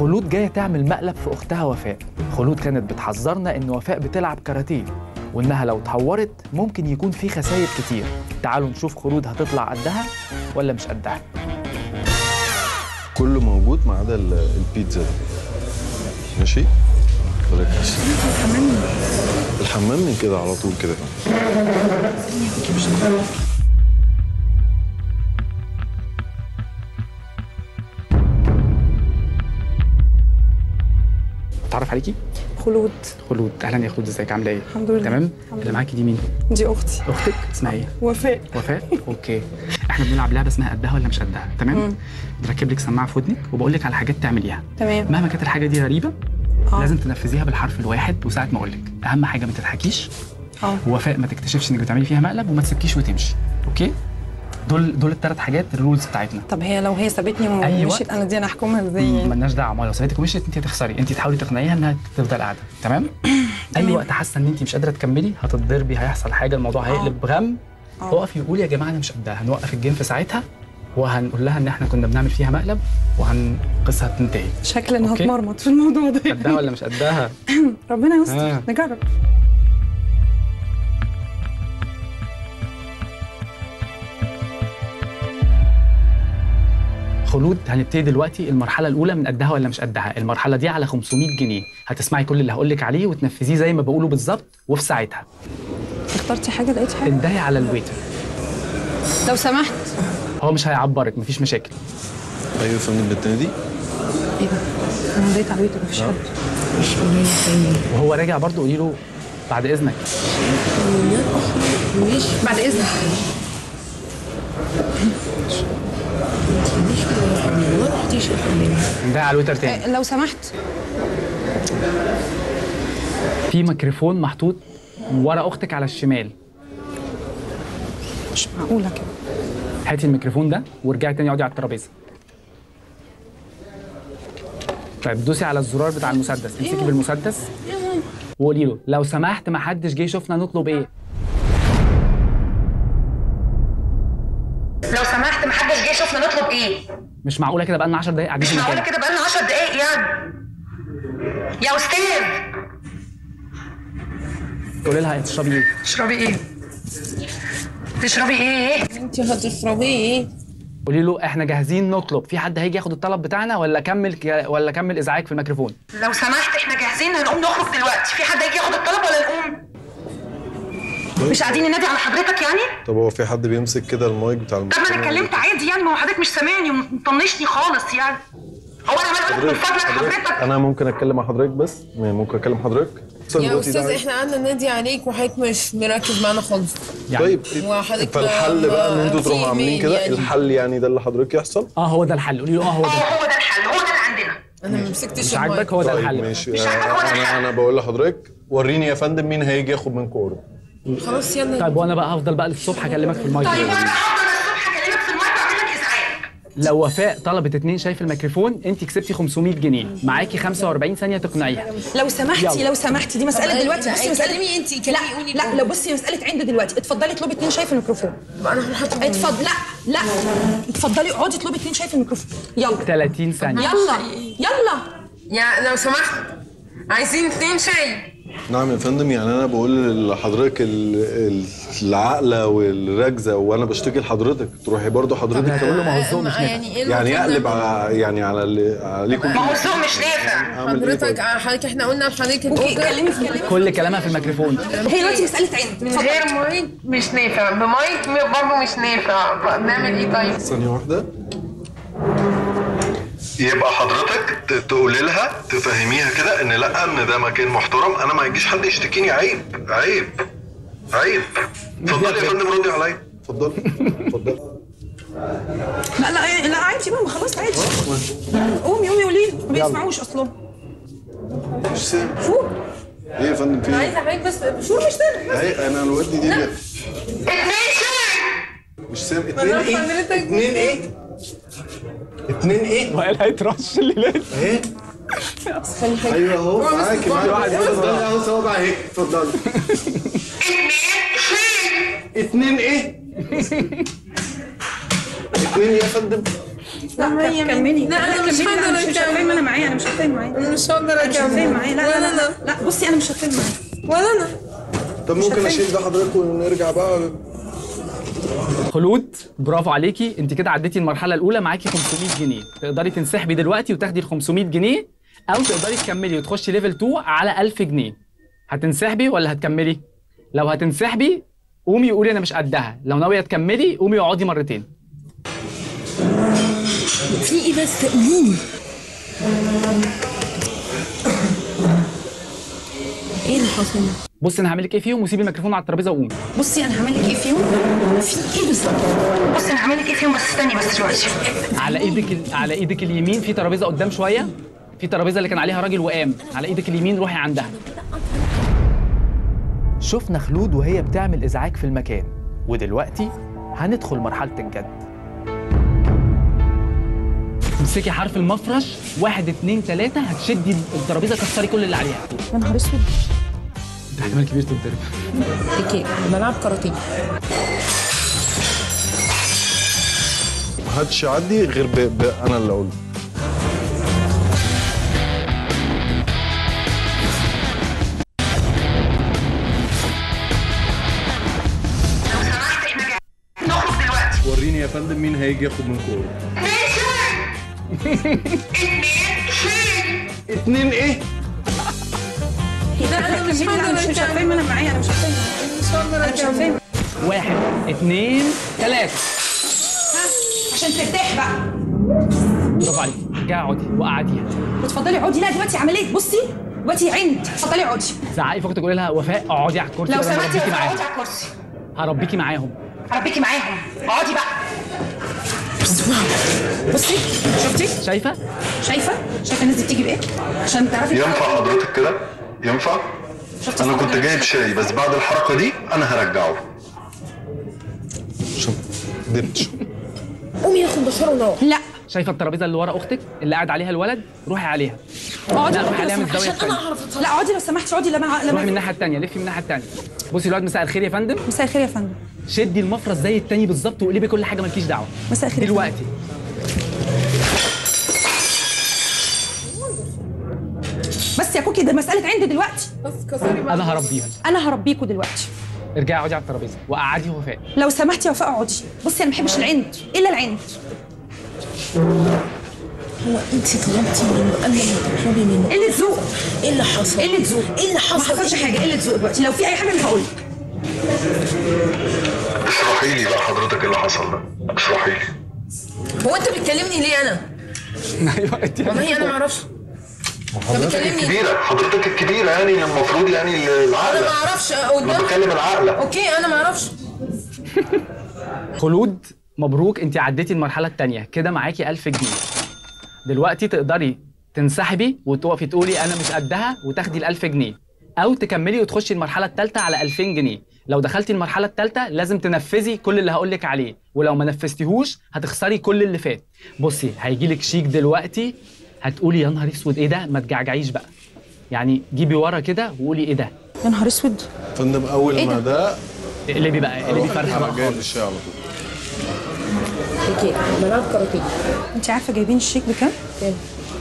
خلود جايه تعمل مقلب في اختها وفاء خلود كانت بتحذرنا ان وفاء بتلعب كاراتيه وانها لو اتهورت ممكن يكون في خسائر كتير تعالوا نشوف خلود هتطلع قدها ولا مش قدها كله موجود ما عدا ال- البيتزا دي ماشي ركز الحمام من كده على طول كده اتعرف عليكي خلود خلود اهلا يا خلود ازيك عامله ايه الحمد لله. تمام الحمد اللي معاكي دي مين دي اختي اختك اسمها ايه وفاء وفاء اوكي احنا بنلعب لعبه اسمها قدها ولا مش قدها تمام بركب لك سماعه في ودنك وبقول لك على حاجات تعمليها تمام مهما كانت الحاجه دي غريبه آه. لازم تنفذيها بالحرف الواحد وساعه ما اقول لك اهم حاجه ما تضحكيش اه ووفاء ما تكتشفش انك بتعملي فيها مقلب وما تسيبكيش وتمشي اوكي دول دول الثلاث حاجات الرولز بتاعتنا طب هي لو هي سابتني أي ومشيت وقت. انا دي انا احكمها ازاي يعني؟ مالناش دعوه ما لو سابتك ومشيت انت هتخسري انت تحاولي تقنعيها انها تفضل قاعده تمام اي وقت حاسه ان انت مش قادره تكملي هتتضربي هيحصل حاجه الموضوع هيقلب غم آه. اقفي وقولي يا جماعه انا مش قدها هنوقف الجيم في ساعتها وهنقول لها ان احنا كنا بنعمل فيها مقلب وهنقصها تنتهي شكلي انا أوكي. هتمرمط في الموضوع ده قدها ولا مش قدها ربنا يستر آه. نجرب خلود هنبتدي دلوقتي المرحله الاولى من قدها ولا مش قدها المرحله دي على 500 جنيه هتسمعي كل اللي هقول لك عليه وتنفذيه زي ما بقوله بالظبط وفي ساعتها اخترتي حاجه لقيتي حاجه اندهي على الويتر لو سمحت هو مش هيعبرك مفيش مشاكل ايوه يا فندم بتنادي ايه ده انا نديت على الويتر مفيش حد وهو راجع برضه قولي له بعد اذنك بعد اذنك اندهي على الويتر تاني آه، لو سمحت في ميكروفون محطوط ورا اختك على الشمال مش معقوله كده هاتي الميكروفون ده وارجعي تاني اقعدي على الترابيزه طيب دوسي على الزرار بتاع المسدس امسكي بالمسدس وقولي له لو سمحت ما حدش جه يشوفنا نطلب ايه لو سمحت محدش جه يشوفنا نطلب ايه مش معقوله كده بقالنا 10 دقايق قاعدين مش في معقوله المكان كده بقالنا 10 دقايق يعني يا استاذ تقولي لها تشربي ايه تشربي ايه تشربي ايه انت هتشربي ايه؟ قولي له احنا جاهزين نطلب في حد هيجي ياخد الطلب بتاعنا ولا كمل ولا كمل ازعاج في الميكروفون لو سمحت احنا جاهزين هنقوم نخرج دلوقتي في حد هيجي ياخد الطلب ولا نقوم مش قاعدين ننادي على حضرتك يعني طب هو في حد بيمسك كده المايك بتاع طب ما انا اتكلمت عادي يعني ما هو حضرتك مش سامعني ومطنشني خالص يعني هو انا عمال اقول لك من فضلك حضرتك انا ممكن اتكلم مع حضرتك بس ممكن اكلم حضرتك يا دلوقتي ده استاذ عايز- احنا قعدنا ننادي عليك وحضرتك مش مركز معانا خالص يعني طيب وحضرتك فالحل ما- بقى ان انتوا في تروحوا عاملين إيميل كده يعني. الحل يعني ده اللي حضرتك يحصل اه هو ده الحل قولي له اه هو اه ده الحل هو ده الحل هو ده اللي عندنا انا ما مسكتش مش المايك. عاجبك هو ده طيب الحل ماشي مش عاجبك هو ده انا الحل. انا بقول لحضرتك وريني يا فندم مين هيجي ياخد منكم اوردر خلاص يلا طيب وانا بقى هفضل بقى للصبح اكلمك في المايك طيب وانا هفضل الصبح اكلمك في المايك واعمل لك ازعاج لو وفاء طلبت اتنين شاي في الميكروفون انت كسبتي 500 جنيه معاكي 45 ثانيه تقنعيها لو سمحتي يلا. لو سمحتي دي مساله طب دلوقتي لا، بصي مساله كلمي انتي، كلمي لا قولي لا الأول. لو بصي مساله عند دلوقتي اتفضلي اطلبي اتنين شاي في الميكروفون انا هحط اتفضل لا لا اتفضلي اقعدي اطلبي اتنين شاي في الميكروفون يلا 30 ثانيه يلا يلا يا لو سمحت عايزين اتنين شاي نعم يا فندم يعني انا بقول لحضرتك ال- ال- العقله والركزه وانا بشتكي لحضرتك تروحي برضو حضرتك هتقول له كمان ما هو الذوق مش نافع يعني ايه يعني المفروض اقلب نعمل؟ على يعني على اللي عليكم ما هو الذوق مش نافع اعمل ايه حضرتك طيب؟ حضرتك احنا قلنا لحضرتك اوكي الاوردر كلمي في كلمي كل كلامها في الميكروفون هي دلوقتي مساله عند من اتفضلي. غير مايك مش نافع بمايك برضه مش نافع نعمل ايه طيب؟ ثانيه واحده يبقى حضرتك ت- تقولي لها تفهميها كده ان لا ان ده مكان محترم انا ما يجيش حد يشتكيني عيب عيب عيب اتفضلي يا فندم ردي عليا اتفضلي اتفضلي لا لا لا عادي بقى ما خلاص عادي قومي قومي قولي له ما بيسمعوش اصلا مش سامع فوق ايه يا فندم في ايه؟ عايزه حضرتك بس شو مش تاني اهي انا الودني دي جت. اتنين شاي مش سامع اتنين أنا ايه؟ حضرتك- اتنين ايه؟ اتنين ايه؟ وقال هيترش الليلات اهي ايوه اهو معاكي معاكي اتفضلي اهو صوابع اهي اتفضلي اتنين شاي اتنين ايه؟ اتنين ايه يا فندم؟ لا هي كملي لا، أنا مش كملي. لا، هقدر مش مش أكمل. هتفاهم انا معايا انا مش هتفاهم معايا أنا مش هقدر انا مش هتفاهم اكمل معايا لا ولا لا لا انا لا بصي انا مش هتفاهم معايا ولا انا طب ممكن اشيل ده حضرتك ونرجع بقى خلود برافو عليكي انت كده عديتي المرحله الاولى معاكي 500 جنيه تقدري تنسحبي دلوقتي وتاخدي ال 500 جنيه او تقدري تكملي وتخشي ليفل 2 على 1000 جنيه هتنسحبي ولا هتكملي لو هتنسحبي قومي قولي انا مش قدها لو ناويه تكملي قومي اقعدي مرتين في ايه بس قوليلي ايه اللي حصل بصي انا هعمل لك ايه فيهم وسيبي الميكروفون على الترابيزه وقومي بصي انا هعمل لك ايه فيهم في ايه بالظبط بص انا هعمل لك ايه فيهم بس استني بس شويه على ايدك ال... على ايدك اليمين في ترابيزه قدام شويه في ترابيزه اللي كان عليها راجل وقام على ايدك اليمين روحي عندها شفنا خلود وهي بتعمل ازعاج في المكان ودلوقتي هندخل مرحله الجد تمسكي حرف المفرش واحد اتنين تلاته هتشدي الترابيزه كسري كل اللي عليها يا نهار اسود ده احتمال كبير تتضرب اوكي بلعب كاراتيه محدش يعدي غير ب... ب... انا اللي اقوله لو سمحت احنا جايين نخرج دلوقتي وريني يا فندم مين هيجي ياخد منكم ايه اتنين شيل اتنين ايه لا انا مش لا هقدر مش مش اكمل هتفاهم انا معايا انا مش هتفاهم مش هقدر انا مش اكمل هتفاهم واحد اتنين تلاته عشان ترتاح بقى برافو عليكي ارجعي اقعدي وقعديها وتفضلي اقعدي لا دلوقتي عمليه بصي دلوقتي عند اتفضلي اقعدي زعقي فوق تقولي لها وفاء اقعدي على الكرسي لو وأنا سمحتي هربيكي بس معاهم اقعدي على الكرسي هربيكي معاهم هربيكي معاهم اقعدي بقى بصي شفتي شايفه شايفه شايفه الناس دي بتيجي بايه عشان تعرفي ينفع حضرتك كده ينفع شفتي انا كنت الحركة جايب شاي بس بعد الحركه دي انا هرجعه عشان دبش قومي ناخد بشار ونروح لا شايفه الترابيزه اللي ورا اختك اللي قاعد عليها الولد روحي عليها اقعدي لا، لو روحي عليها من سمحتي، الزاوية عشان انا التانية. اعرف لا اقعدي لو سمحتي اقعدي لما روحي من لما الناحيه الثانيه لفي من الناحيه الثانيه بصي الواد مساء الخير يا فندم مساء الخير يا فندم شدي المفرش زي التاني بالظبط وقلبي كل حاجه مالكيش دعوه مساء الخير يا فندم. دلوقتي بس يا كوكي ده مساله عند دلوقتي بس كسري بقى انا هربيهم انا هربيكوا دلوقتي ارجعي اقعدي على الترابيزه وقعدي وفاء لو سمحتي يا وفاء اقعدي بصي انا ما بحبش العند الا العند هو انت طلبتي منه قبل ما تطلبي منه قله ذوق ايه اللي حصل؟ قله ذوق ايه اللي ما حصل؟ حصلش حاجه قله ذوق دلوقتي لو في اي حاجه انا هقول اشرحي لي بقى حضرتك اللي حصل ده اشرحي لي هو انت بتكلمني ليه انا؟ ايوه انت والله انا ما اعرفش حضرتك بتكلمني؟ الكبيره حضرتك الكبيره يعني المفروض يعني انا العقله ما اعرفش انا قدام بتكلم العقله اوكي انا ما اعرفش خلود مبروك انت عديتي المرحله الثانيه كده معاكي 1000 جنيه دلوقتي تقدري تنسحبي وتقفي تقولي انا مش قدها وتاخدي ال 1000 جنيه او تكملي وتخشي المرحله الثالثه على 2000 جنيه لو دخلتي المرحله الثالثه لازم تنفذي كل اللي هقول لك عليه ولو ما نفذتيهوش هتخسري كل اللي فات بصي هيجي لك شيك دلوقتي هتقولي يا نهار اسود ايه ده ما تجعجعيش بقى يعني جيبي ورا كده وقولي ايه ده يا نهار اسود فندم اول إيه ما ده؟ ده اقلبي بقى اقلبي فرخه بقى انا جايب خالص الشاي على طول اوكي بلعب كاراتيه انت عارفه جايبين الشيك بكام؟ كام؟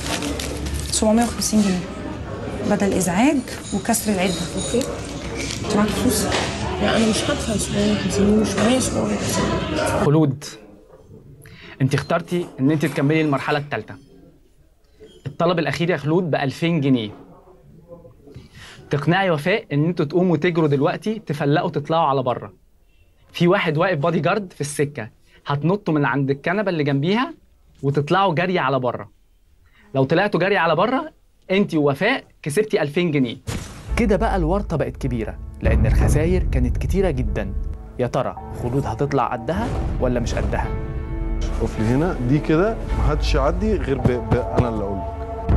750 جنيه بدل ازعاج وكسر العده اوكي انت معاكي فلوس؟ لا انا مش هدفع 750 مش معايا 750 خلود انت اخترتي ان انت تكملي المرحله الثالثه الطلب الاخير يا خلود ب 2000 جنيه تقنعي وفاء ان انتوا تقوموا تجروا دلوقتي تفلقوا تطلعوا على بره في واحد واقف بادي جارد في السكه هتنطوا من عند الكنبه اللي جنبيها وتطلعوا جري على بره لو طلعتوا جري على بره انت ووفاء كسبتي 2000 جنيه كده بقى الورطه بقت كبيره لان الخساير كانت كتيره جدا يا ترى خلود هتطلع قدها ولا مش قدها شوف لي هنا دي كده محدش يعدي غير ب... ب... انا اللي اقوله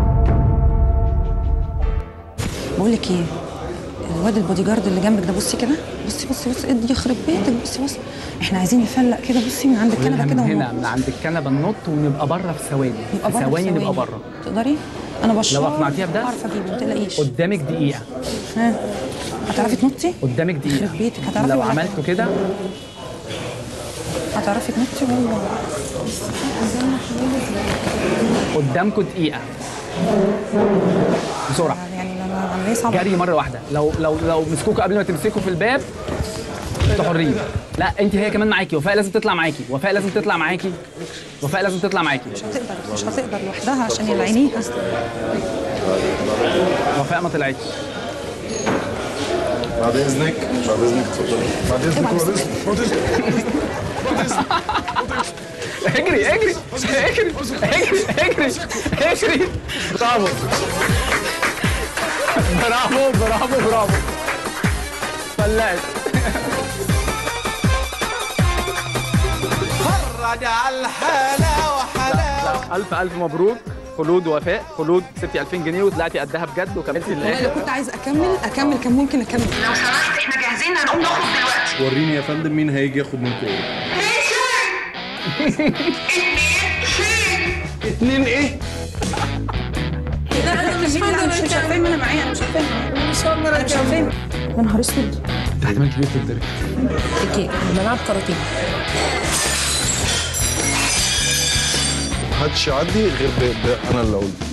بقول لك ايه الواد البودي جارد اللي جنبك ده بصي كده بصي بصي بصي ادي يخرب بيتك بصي بصي احنا عايزين نفلق كده بصي من عند الكنبه من كده هنا ونقعد. من عند الكنبه ننط ونبقى بره في ثواني نبقى في بره ثواني نبقى بره تقدري انا بشرب لو أقنعتيها بده؟ اعرف اجيبه ما تقلقيش قدامك دقيقه ها هتعرفي تنطي قدامك دقيقه يخرب بيتك هتعرفي لو ولا- عملتوا كده هتعرفي تنطي ولا قدامكم دقيقه بسرعه يعني انا عمليه صعبه جري مره واحده لو لو لو مسكوكوا قبل ما تمسكوا في الباب انتوا حرين لا انت هي كمان معاكي وفاء لازم تطلع معاكي وفاء لازم تطلع معاكي وفاء لازم تطلع معاكي مش هتقدر مش هتقدر لوحدها عشان يلعينيها وفاء ما طلعتش بعد اذنك بعد اذنك اتفضلي بعد اذنك بعد اذنك اجري اجري اجري اجري اجري اجري برافو برافو برافو برافو فلقت فرج على الحلا وحلا الف الف مبروك خلود ووفاء خلود سبتي 2000 جنيه وطلعتي قدها بجد وكملتي والله لو للاخر كنت عايز اكمل اكمل كان ممكن اكمل لو سمحت احنا جاهزين هنقوم نخرج دلوقتي وريني يا فندم مين هيجي ياخد منكم ايه اتنين ايه؟ لا لا مش انا مش مش هفهم انا معايا انا مش هفهم مش هقدر انا مش هفهم يا نهار اسود ده احتمال كبير تقدري اوكي بلعب كاراتيه محدش يعدي غير ب... ب... انا اللي اقول